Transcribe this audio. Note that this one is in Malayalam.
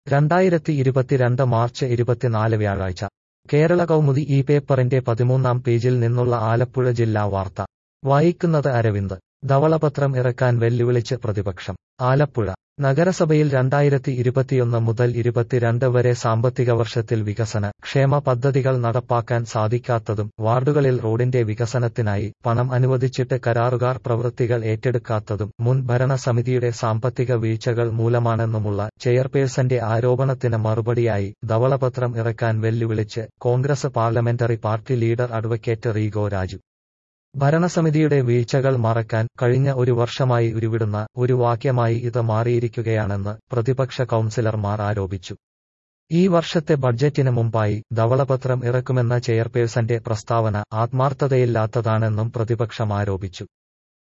രണ്ടായിരത്തി ഇരുപത്തിരണ്ട് മാർച്ച് ഇരുപത്തിനാല് വ്യാഴാഴ്ച കേരള കൗമുദി ഈ പേപ്പറിന്റെ പതിമൂന്നാം പേജിൽ നിന്നുള്ള ആലപ്പുഴ ജില്ലാ വാർത്ത വായിക്കുന്നത് അരവിന്ദ് ധവളപത്രം ഇറക്കാൻ വെല്ലുവിളിച്ച് പ്രതിപക്ഷം ആലപ്പുഴ നഗരസഭയിൽ രണ്ടായിരത്തി ഇരുപത്തിയൊന്ന് മുതൽ ഇരുപത്തിരണ്ട് വരെ സാമ്പത്തിക വർഷത്തിൽ വികസന ക്ഷേമ പദ്ധതികൾ നടപ്പാക്കാൻ സാധിക്കാത്തതും വാർഡുകളിൽ റോഡിന്റെ വികസനത്തിനായി പണം അനുവദിച്ചിട്ട് കരാറുകാർ പ്രവൃത്തികൾ ഏറ്റെടുക്കാത്തതും മുൻ ഭരണസമിതിയുടെ സാമ്പത്തിക വീഴ്ചകൾ മൂലമാണെന്നുമുള്ള ചെയർപേഴ്സന്റെ ആരോപണത്തിന് മറുപടിയായി ധവളപത്രം ഇറക്കാൻ വെല്ലുവിളിച്ച് Congress parliamentary party leader advocate Rego Raju ഭരണസമിതിയുടെ വീഴ്ചകൾ മറക്കാൻ കഴിഞ്ഞ ഒരു വർഷമായി ഉരുവിടുന്ന ഒരു വാക്യമായി ഇത് മാറിയിരിക്കുകയാണെന്ന് പ്രതിപക്ഷ കൗൺസിലർമാർ ആരോപിച്ചു ഈ വർഷത്തെ ബഡ്ജറ്റിന് മുമ്പായി ധവളപത്രം ഇറക്കുമെന്ന ചെയർപേഴ്സന്റെ പ്രസ്താവന ആത്മാർത്ഥതയില്ലാത്തതാണെന്നും പ്രതിപക്ഷം ആരോപിച്ചു